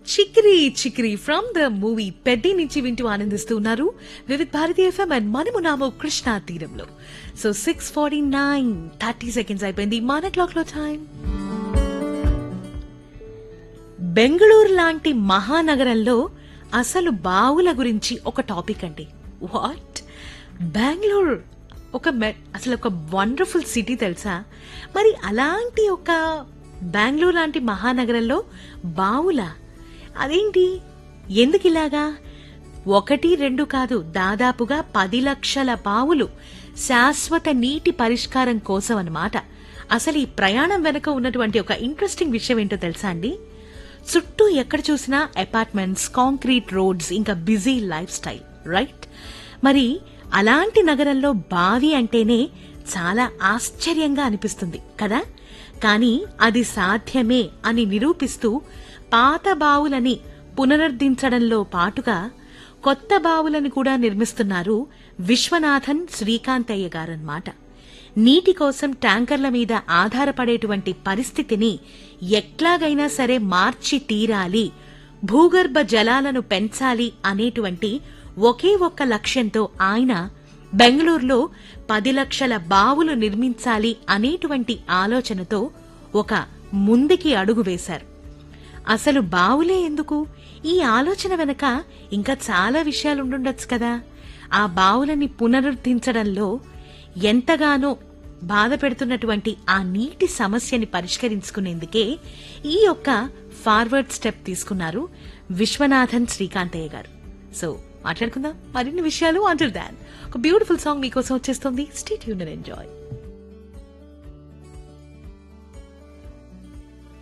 Chikiri Chikiri from the movie Peddi నుంచి వింటూ ఆనందిస్తూ ఉన్నారు వివిధ్ భారతి ఎఫ్ఎం అండ్ మనము నామో కృష్ణా తీరంలో so six forty nine thirty seconds అయిపోయింది మన క్లాక్ లో టైం బెంగళూరు లాంటి మహానగరంలో అసలు బావుల గురించి ఒక టాపిక్ అండి వాట్ బెంగళూరు ఒక మె- అసలు ఒక వండర్ఫుల్ సిటీ తెలుసా మరి అలాంటి ఒక బెంగళూరు లాంటి మహానగరంలో బావుల అదేంటి ఎందుకు ఇలాగా ఒకటి రెండు కాదు దాదాపుగా పది లక్షల బావులు శాశ్వత నీటి పరిష్కారం కోసం అన్నమాట అసలు ఈ ప్రయాణం వెనుక ఉన్నటువంటి ఒక ఇంట్రెస్టింగ్ విషయం ఏంటో తెలుసా అండి చుట్టూ ఎక్కడ చూసినా అపార్ట్మెంట్స్ కాంక్రీట్ రోడ్స్ ఇంకా బిజీ లైఫ్ స్టైల్ రైట్ మరి అలాంటి నగరంలో బావి అంటేనే చాలా ఆశ్చర్యంగా అనిపిస్తుంది కదా కానీ అది సాధ్యమే అని నిరూపిస్తూ పాత బావులని పునరుద్ధరించడంలో పాటుగా కొత్త బావులను కూడా నిర్మిస్తున్నారు విశ్వనాథన్ శ్రీకాంతయ్య గారన్నమాట నీటి కోసం ట్యాంకర్ల మీద ఆధారపడేటువంటి పరిస్థితిని ఎట్లాగైనా సరే మార్చి తీరాలి భూగర్భ జలాలను పెంచాలి అనేటువంటి ఒకే ఒక్క లక్ష్యంతో ఆయన బెంగళూరులో పది లక్షల బావులు నిర్మించాలి అనేటువంటి ఆలోచనతో ఒక ముందుకి అడుగు వేశారు అసలు బావులే ఎందుకు ఈ ఆలోచన వెనక ఇంకా చాలా విషయాలు ఉండుండొచ్చు కదా ఆ బావులని పునరుద్ధరించడంలో ఎంతగానో బాధ పెడుతున్నటువంటి ఆ నీటి సమస్యని పరిష్కరించుకునేందుకే ఈ యొక్క ఫార్వర్డ్ స్టెప్ తీసుకున్నారు విశ్వనాథన్ శ్రీకాంతయ్య గారు సో మాట్లాడుకుందాం మరిన్ని విషయాలు అంటర్ దాన్ ఒక బ్యూటిఫుల్ సాంగ్ మీకోసం వచ్చేస్తుంది స్టేట్ యూన్ ఎంజాయ్